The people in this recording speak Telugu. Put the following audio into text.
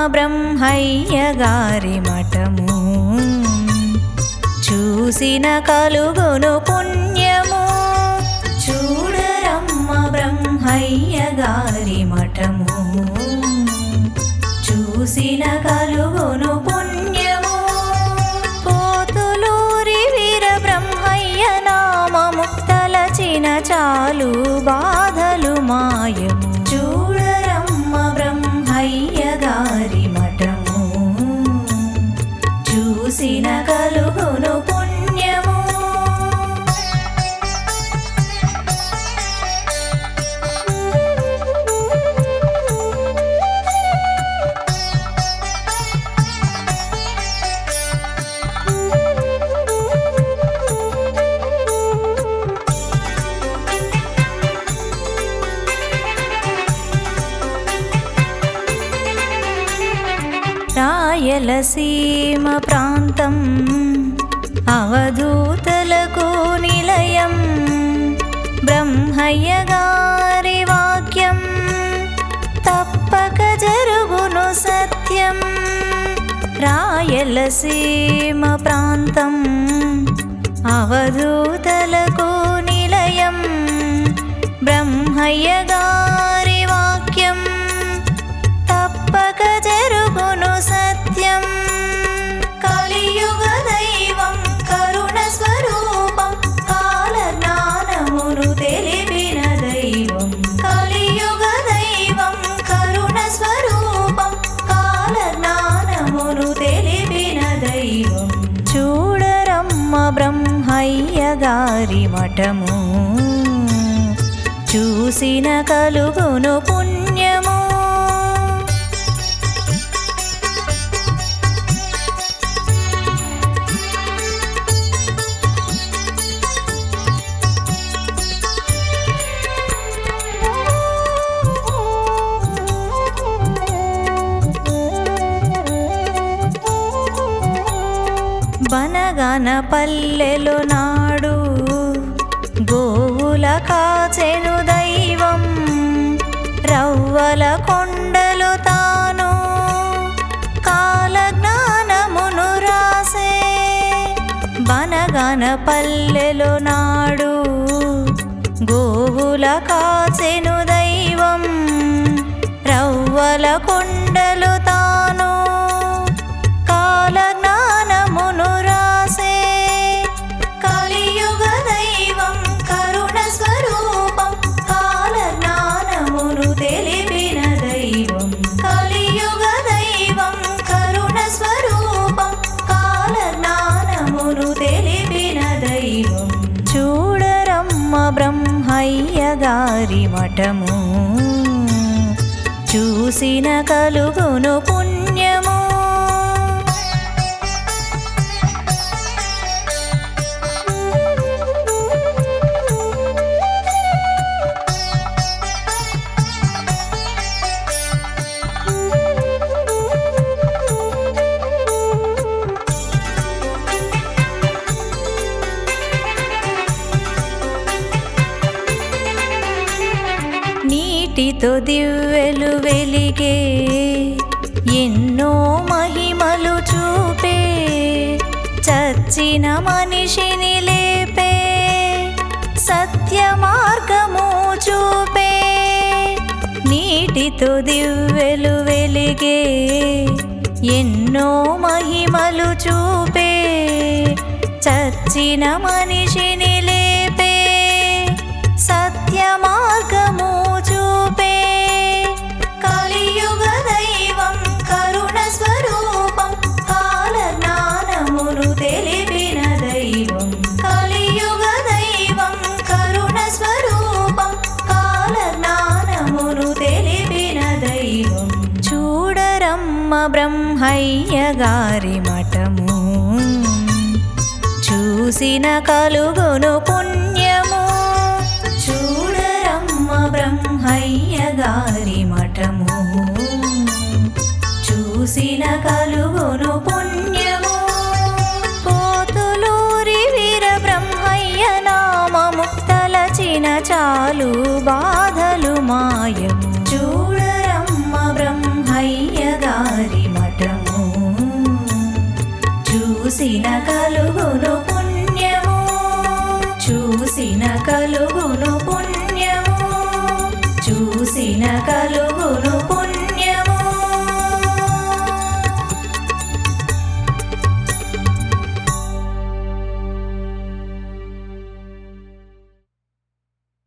బ్రహ్మయ్య గారి మఠము చూసిన కలుగును పుణ్యము చూడరమ్మ బ్రహ్మయ్య గారి మఠము చూసిన కలుగును పుణ్యము పోతులూరి వీర బ్రహ్మయ్య నామము తలచిన చాలు బాధలు మాయము చూడరమ్మ బ్రహ్మయ్య గారి మఠము చూసిన కలుగును పుణ్యము రాయలసీమ ప్రాంతం అవధూతలకు నిలయం బ్రహ్మయ్య గారి వాక్యం తప్పక జరుగును సత్యం రాయలసీమ ప్రాంతం అవధూతలకు నిలయం బ్రహ్మయ్య గారి వాక్యం తప్పక జరుగును సత్యం కలియుగ దైవం కరుణ స్వరూపం కాల జ్ఞానమును తెలిపిన దైవం కలియుగ దైవం కరుణ స్వరూపం కాల జ్ఞానమును తెలిపిన దైవం చూడరమ్మ బ్రహ్మయ్య గారి మఠము చూసిన కలుగును పుణ్యము బనగన పల్లెలు నాడు గోవుల కాచెను దైవం రవ్వల కొండలు తాను కాల జ్ఞానమును రాసే బనగన పల్లెలు నాడు గోవుల కాచెను దైవం రవ్వల కొండలు తాను కాల జ్ఞానమును రాసే కలియుగ దైవం కరుణ స్వరూపం కాల జ్ఞానమును తెలిపిన దైవం కలియుగ దైవం కరుణ స్వరూపం కాల జ్ఞానమును తెలిపిన దైవం చూడరమ్మ బ్రహ్మయ్య గారి మఠము చూసిన కలుగును పుణ్యము నీటితో దివ్వెలు వెలిగే ఎన్నో మహిమలు చూపే చచ్చిన మనిషిని లేపే సత్య మార్గము చూపే నీటితో దివ్వెలు వెలిగే ఎన్నో మహిమలు చూపే చచ్చిన మనిషిని లేపే సత్య మార్గము చూపే కలియుగ దైవం కరుణ స్వరూపం కాల జ్ఞానమును తెలిపిన దైవం కలియుగ దైవం కరుణ స్వరూపం కాల జ్ఞానమును తెలిపిన దైవం చూడరమ్మ బ్రహ్మయ్య గారి మఠము చూసిన కలుగును పుణ్యము చూడరమ్మ బ్రహ్మయ్య గారి మఠము చూసిన కలుగును పుణ్యము పోతులూరి వీర బ్రహ్మయ్య నామము తలచిన చాలు బాధలు మాయము చూడరమ్మ బ్రహ్మయ్య గారి చూసిన కలుగును పుణ్యము చూసిన కలుగును పుణ్యము చూసిన కలుగును పుణ్యము